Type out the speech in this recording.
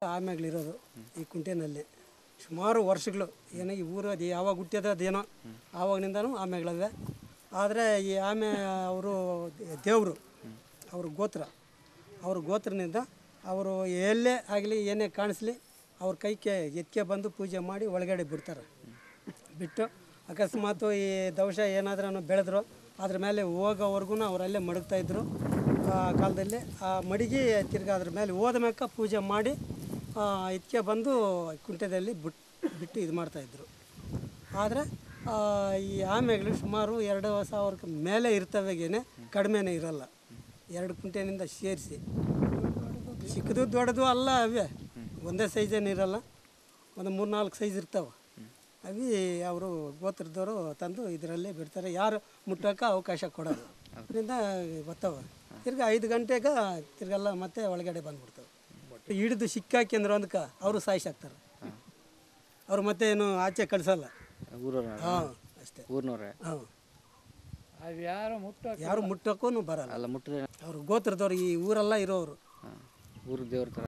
ಆಮೆಗಳಿರೋದು ಈ ಕುಂಟೆನಲ್ಲಿ ಸುಮಾರು ವರ್ಷಗಳು ಏನೋ ಈ ಊರು ಅದು ಯಾವಾಗ ಹುಟ್ಟ್ಯದ ಅದೇನೋ ಆವಾಗನಿಂದನೂ ಆಮೆಗಳವೆ ಆದರೆ ಈ ಆಮೆ ಅವರು ದೇವರು ಅವ್ರ ಗೋತ್ರ ಅವ್ರ ಗೋತ್ರನಿಂದ ಅವರು ಎಲ್ಲೇ ಆಗಲಿ ಏನೇ ಕಾಣಿಸ್ಲಿ ಅವ್ರ ಕೈಗೆ ಎತ್ಕೆ ಬಂದು ಪೂಜೆ ಮಾಡಿ ಒಳಗಡೆ ಬಿಡ್ತಾರೆ ಬಿಟ್ಟು ಅಕಸ್ಮಾತು ಈ ದವಶ ಏನಾದ್ರೂ ಬೆಳೆದ್ರು ಅದ್ರ ಮೇಲೆ ಹೋಗೋವರೆಗೂ ಅವರಲ್ಲೇ ಮಡಗ್ತಾಯಿದ್ರು ಆ ಕಾಲದಲ್ಲಿ ಆ ಮಡಗಿ ತಿರ್ಗಿ ಅದ್ರ ಮೇಲೆ ಹೋದ ಮ್ಯಾಕ ಪೂಜೆ ಮಾಡಿ ಇದಕ್ಕೆ ಬಂದು ಕುಂಟೆದಲ್ಲಿ ಬಿಟ್ ಬಿಟ್ಟು ಇದು ಮಾಡ್ತಾಯಿದ್ರು ಆದರೆ ಈ ಆಮೆಗಳು ಸುಮಾರು ಎರಡು ಸಾವಿರಕ್ಕೆ ಮೇಲೆ ಇರ್ತವೆಗೇನೆ ಕಡಿಮೆನೇ ಇರಲ್ಲ ಎರಡು ಕುಂಟೆನಿಂದ ಸೇರಿಸಿ ಚಿಕ್ಕದು ದೊಡ್ಡದು ಅಲ್ಲ ಅವೇ ಒಂದೇ ಸೈಜೇನು ಇರಲ್ಲ ಒಂದು ಮೂರು ನಾಲ್ಕು ಸೈಜ್ ಇರ್ತಾವೆ ಅವಿ ಅವರು ಗೋತ್ರದವರು ತಂದು ಇದರಲ್ಲೇ ಬಿಡ್ತಾರೆ ಯಾರು ಮುಟ್ಟೋಕೆ ಅವಕಾಶ ಕೊಡೋದು ಅದರಿಂದ ಬರ್ತಾವೆ ತಿರ್ಗಿ ಐದು ಗಂಟೆಗೆ ತಿರ್ಗೆಲ್ಲ ಮತ್ತೆ ಒಳಗಡೆ ಬಂದ್ಬಿಡ್ತವೆ ಹಿಡಿದು ಸಿಕ್ಕಾಕಿ ಅಂದ್ರೆ ಅಂದ್ಕ ಅವರು ಸಾಯಿಸಾಕ್ತಾರೆ ಅವ್ರು ಮತ್ತೆ ಏನು ಆಚೆ ಕಳಿಸಲ್ಲ ಊರವ್ರ ಹಾಂ ಅಷ್ಟೇ ಊರಿನವ್ರೆ ಹಾಂ ಅವು ಯಾರು ಮುಟ್ಟೋ ಯಾರು ಮುಟ್ಟೋಕ್ಕೂ ಬರಲ್ಲ ಅಲ್ಲ ಮುಟ್ಟಿದ್ರೆ ಅವ್ರು ಗೋತ್ರದವ್ರು ಈ ಊರೆಲ್ಲ ಇರೋರು ಹಾಂ ಊರು ದೇವ್ರ ಥರ